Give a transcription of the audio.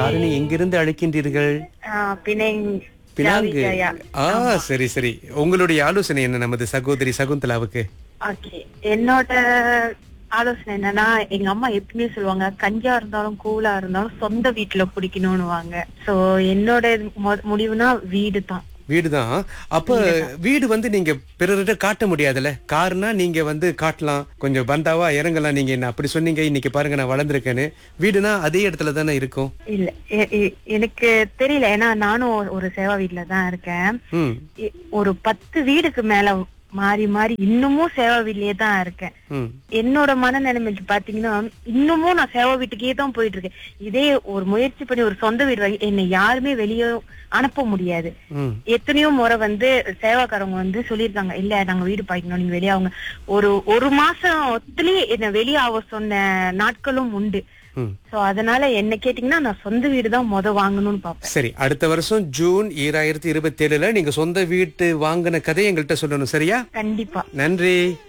தாரணி எங்கிருந்து அழைக்கின்றீர்கள் ஆஹ் பிணைங் பினாங்கு ஜாவிஜயா. ஆ சரி சரி உங்களுடைய ஆலோசனை என்ன நமது சகோதரி சகுந்தலாவுக்கு ஓகே என்னோட ஆலோசனை என்னன்னா எங்க அம்மா எப்பவுமே சொல்லுவாங்க கஞ்சா இருந்தாலும் கூலா இருந்தாலும் சொந்த வீட்டுல குடிக்கணும்னு வாங்க சோ என்னோட மொ- முடிவுனா வீடு தான் வீடுதான் அப்ப வீடு வந்து நீங்க பிறர்கிட்ட காட்ட முடியாதுல்ல கார்னா நீங்க வந்து காட்டலாம் கொஞ்சம் பந்தாவா இறங்கலாம் நீங்க என்ன அப்படி சொன்னீங்க இன்னைக்கு பாருங்க நான் வளர்ந்துருக்கேன்னு வீடுனா அதே இடத்துல தானே இருக்கும் இல்ல எ- எ- எனக்கு தெரியல ஏன்னா நானும் ஒரு- ஒரு சேவா வீட்ல தான் இருக்கேன் ம் எ- ஒரு பத்து வீடுக்கு மேல மாறி மாறி இன்னமும் சேவா வீட்லயே தான் இருக்கேன் ம் என்னோட மனநிலைமைக்கு பாத்தீங்கன்னா இன்னமும் நான் சேவா வீட்டுக்கே தான் போயிட்டு இருக்கேன் இதே ஒரு முயற்சி பண்ணி ஒரு சொந்த வீடு வாங்கி என்னை யாருமே வெளியே அனுப்ப முடியாது ம் எத்தனையோ முறை வந்து சேவாக்காரவங்க வந்து சொல்லியிருக்காங்க இல்ல நாங்க வீடு பாய்க்கணும் நீங்க வெளியே அவங்க ஒரு ஒரு மாசத்துலயே என்ன வெளியே ஆக சொன்ன நாட்களும் உண்டு ம் சோ அதனால என்ன கேட்டீங்கன்னா நான் சொந்த வீடு தான் முத வாங்கணும்னு பாப்பேன் சரி அடுத்த வருஷம் ஜூன் ஈராயிரத்தி இருபத்தி ஏழுல நீங்க சொந்த வீட்டு வாங்கின கதையை எங்கள்கிட்ட சொல்லணும் சரியா கண்டிப்பா நன்றி